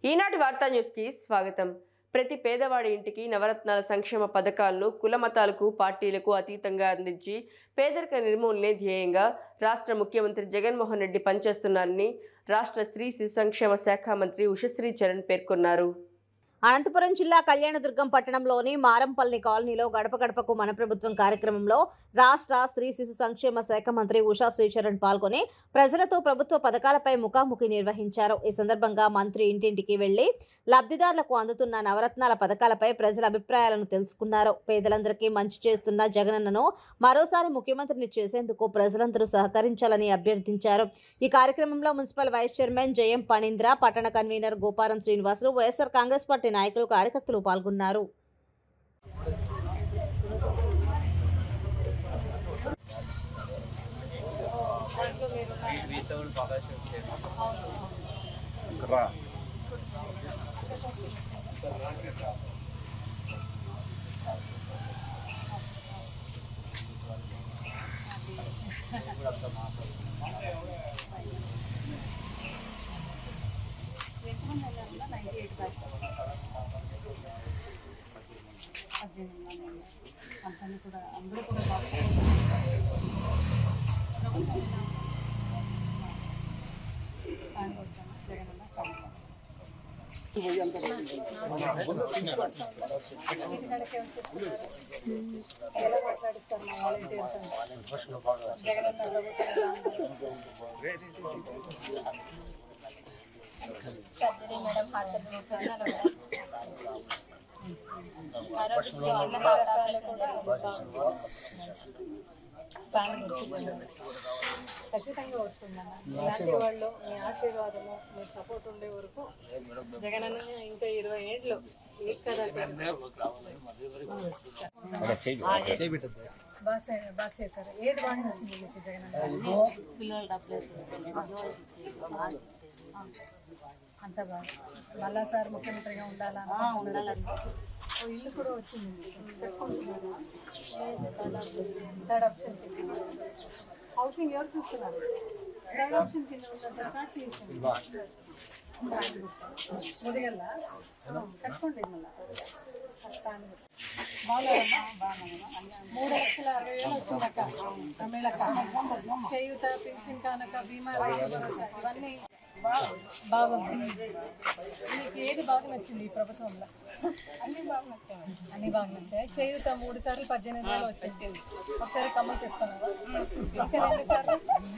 ఈనాటి వార్తా న్యూస్కి స్వాగతం ప్రతి పేదవాడి ఇంటికి నవరత్నాల సంక్షేమ పథకాలను కుల మతాలకు పార్టీలకు అతీతంగా అందించి పేదరిక నిర్మూలనే ధ్యేయంగా రాష్ట్ర ముఖ్యమంత్రి జగన్మోహన్ రెడ్డి పనిచేస్తున్నారని రాష్ట్ర స్త్రీ శిశు సంక్షేమ శాఖ మంత్రి ఉషశ్రీ చరణ్ పేర్కొన్నారు అనంతపురం జిల్లా కళ్యాణదుర్గం పట్టణంలోని మారంపల్లి కాలనీలో గడప గడపకు మన ప్రభుత్వం కార్యక్రమంలో రాష్ట్ర స్త్రీ శిశు సంక్షేమ శాఖ మంత్రి ఉషా శ్రీచరణ్ పాల్గొని ప్రజలతో ప్రభుత్వ పథకాలపై ముఖాముఖి నిర్వహించారు ఈ సందర్భంగా మంత్రి ఇంటింటికి వెళ్లి లబ్ధిదారులకు అందుతున్న నవరత్నాల పథకాలపై ప్రజల అభిప్రాయాలను తెలుసుకున్నారు పేదలందరికీ మంచి చేస్తున్న జగనన్నను మరోసారి ముఖ్యమంత్రిని చేసేందుకు ప్రజలందరూ సహకరించాలని అభ్యర్థించారు ఈ కార్యక్రమంలో municipal vice chairman Jayam Phanindra పట్టణ కన్వీనర్ గోపారం శ్రీనివాసులు వైఎస్ఆర్ కాంగ్రెస్ పార్టీ నాయకులు కార్యకర్తలు పాల్గొన్నారు అందరినీ కూడా అందరూ కూడా బాగా ఫ్యాన్ కొడతాను జగనన్న ఫ్యాన్ ఇంటికాడకే వచ్చేస్తున్నారు ఎలా మాట్లాడిస్తారు మా వాలంటీర్స్ జగనన్న ప్రభుత్వం ఎలా ఉంది? సర్జరీ మేడం హార్ట్ సర్జరీ పెద్దలు ఆరోగ్యశ్రీ కింద హార్ట్ ఆపరేషన్ జరిగింది ఫ్యాన్ గుర్తు ఖచ్చితంగా వస్తుందన్న ఇలాంటి వాళ్ళు మీ ఆశీర్వాదము మీ సపోర్ట్ ఉండే వరకు జగనన్న ఇంకా ఇరవై ఏళ్ళు ఏ కదా బాగా చే- బాగా చేశారు ఏది బాగా నచ్చింది మీకు జగనన్న పిల్లలు డబ్బులు అంత బాగా మళ్ళా సార్ ముఖ్యమంత్రిగా ఉండాలా ఉండాలని ఓ ఇల్లు కూడా వచ్చింది మీకు. పెట్టుకుంటున్నారా థర్డ్ ఆప్షన్ కింద హౌసింగ్ ఎవరు చూస్తున్నారు థర్డ్ ఆప్షన్ కింద ఉన్నంత స్టార్ట్ చేయించండి ముదిగల్లా కట్టుకోండి మళ్ళా బాగున్నారమ్మా మూడు లక్షల అరవై వేలు వచ్చిందక్క తమిళక్క చేయూత పింఛన్ కానక బీమా రైతు భరోసా ఇవన్నీ బాగుంది మీకు ఏది బాగా నచ్చింది ఈ ప్రభుత్వంలో అన్ని బాగా నచ్చాయి అన్ని బాగా నచ్చాయి చేయూత మూడు సార్లు పద్దెనిమిది వేలు వచ్చింది ఒకసారి కమ్మలు తీసుకున్నావా ఇంకా రెండు సార్లు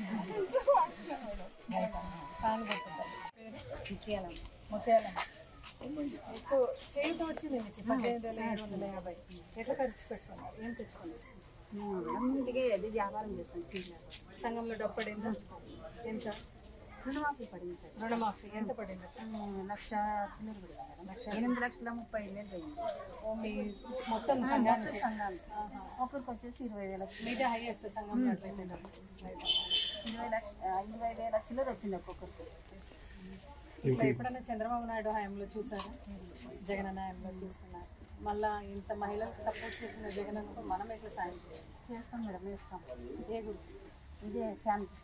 ఫ్యాన్ కొట్టుకుంటారు పేరు ముత్యాలమ్మ ఎక్కువ చేయూత వచ్చింది మీకు పద్దెనిమిది వేల ఏడు వందల యాభై ఎట్లా ఖర్చు పెట్టుకున్నారు ఏం తెచ్చుకున్నారు అన్నింటికి అది వ్యాపారం చేస్తాను సీజన్ సంఘంలో డబ్బు పడిందా ఎంత రుణమాఫీ పడింది సార్ రుణమాఫీ ఎంత పడింది ఉమ్, లక్ష చిల్లర పడింది మేడం ఎనిమిది లక్షల ముప్పై ఐదు వేలు పోయింది ఓన్లీ మొత్తం సంఘానికి సంఘానికి ఒకరికి వచ్చేసి ఇరవై వేల చిల్లర మీదే హైయెస్ట్ సంఘంలో అట్లయితే డబ్బు ఇరవై లక్ష ఆ, ఇరవై వేల చిల్లర వచ్చింది ఒక్కొక్కరికి ఇట్లా ఎప్పుడైనా చంద్రబాబు నాయుడు హయాంలో చూసారా జగన్ హయాంలో చూస్తున్నారు మళ్ళా ఇంత మహిళలకు సపోర్ట్ చేసిన జగన్ మనం ఎట్లా సాయం చేయాలి చేస్తాం మేడం వేస్తాం ఏ గుర్తు ఇదే ఫ్యాన్